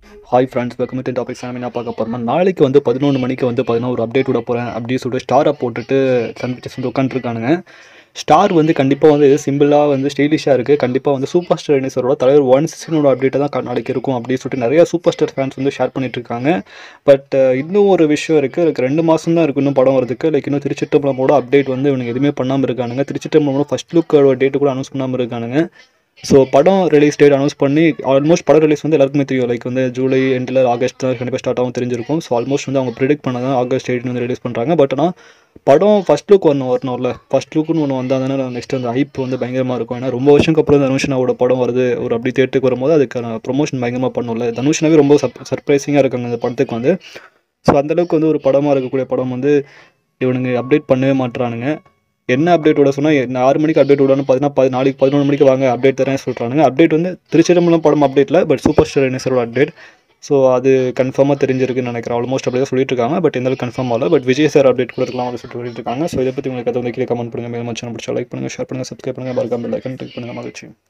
hi friends welcome to topic சாமி என்ன பார்க்க போகிறோம்னா நாளைக்கு வந்து பதினொன்று மணிக்கு வந்து பார்த்தீங்கன்னா ஒரு அப்டேட் விட போகிறேன் அப்படின்னு சொல்லிட்டு ஸ்டாரை போட்டுட்டு சன் பிக்சர்ஸ் வந்து உட்காந்துருக்கானுங்க ஸ்டார் வந்து கண்டிப்பாக வந்து சிம்பிளாக வந்து ஸ்டைலிஷாக இருக்குது கண்டிப்பாக வந்து சூப்பர் ஸ்டார் இனிசரோட தலைவர் ஒன் சிக்ஸ்டினோட அப்டேட்டை தான் கா- நாளைக்கு இருக்கும் அப்படின்னு சொல்லிட்டு நிறைய சூப்பர் ஸ்டார் ஃபேன்ஸ் வந்து ஷேர் பண்ணிட்டு இருக்காங்க பட் இன்னும் ஒரு விஷயம் இருக்குது எனக்கு ரெண்டு மாதம் தான் இருக்கு இன்னும் படம் வரதுக்கு லைக் இன்னும் திருச்சிட்டம்பலமோட அப்டேட் வந்து இவனுங்க எதுவுமே பண்ணாமல் இருக்கானுங்க திருச்சிட்டம்பலமோட ஃபஸ்ட் லுக்கோட டேட்டு கூட அனௌன்ஸ் பண்ணாமல் இருக்கானுங்க ஸோ படம் ரிலீஸ் டேட் அனௌன்ஸ் பண்ணி ஆல்மோஸ்ட் படம் ரிலீஸ் வந்து எல்லாருக்குமே தெரியும் லைக் வந்து ஜூலை எண்டில் ஆகஸ்ட் தான் கண்டிப்பாக ஸ்டார்ட் ஆகும் தெரிஞ்சிருக்கும் ஸோ ஆல்மோஸ்ட் வந்து அவங்க ப்ரிடிக்ட் பண்ண தான் ஆகஸ்ட் டேட் வந்து ரிலீஸ் பண்ணுறாங்க பட் ஆனால் படம் ஃபஸ்ட் லுக் ஒன்று வரணும்ல ஃபஸ்ட் லுக்குன்னு ஒன்று வந்தால் தானே நெக்ஸ்ட் அந்த ஹைப் வந்து பயங்கரமாக இருக்கும் ஏன்னா ரொம்ப வருஷத்துக்கு அப்புறம் தனுஷனாவோட படம் வருது ஒரு அப்படி தேட்டருக்கு வரும்போது அதுக்கான ப்ரொமோஷன் பயங்கரமாக பண்ணும்ல தனுஷனாவே ரொம்ப சப் சர்ப்ரைசிங்காக இருக்காங்க அந்த படத்துக்கு வந்து ஸோ அந்தளவுக்கு வந்து ஒரு படமாக இருக்கக்கூடிய படம் வந்து இவனுங்க அப்டேட் பண்ணவே மாட்றானுங்க என்ன அப்டேட் விட சொன்னால் ஆறு மணிக்கு அப்டேட் விடணும் பார்த்தீங்கன்னா பதி நாளைக்கு பதினொன்று மணிக்கு வாங்க அப்டேட் தரேன் சொல்கிறானுங்க அப்டேட் வந்து திருச்சிரம்பலம் படம் அப்டேட்டில் பட் சூப்பர் ஸ்டார் இனேசரோட அப்டேட் ஸோ அது கன்ஃபார்மாக தெரிஞ்சிருக்குன்னு நினைக்கிறேன் ஆல்மோஸ்ட் அப்படியே தான் சொல்லிட்டு இருக்காங்க பட் எந்த கன்ஃபார்ம் ஆகல பட் விஜய் சார் அப்டேட் கூட இருக்கலாம் அப்படின்னு சொல்லிட்டு சொல்லிட்டு இருக்காங்க ஸோ இதை பற்றி உங்களுக்கு அதை வந்து கீழே கமெண்ட் பண்ணுங்கள் மேலும் சேனல் பிடிச்சா லைக் பண்ணுங்கள் ஷேர் பண்ணுங்கள் சப்ஸ்கிரைப் பண்ணுங்கள் மறக்காம லைக் கிளிக் பண்ணுங்கள் மகிழ்ச்சி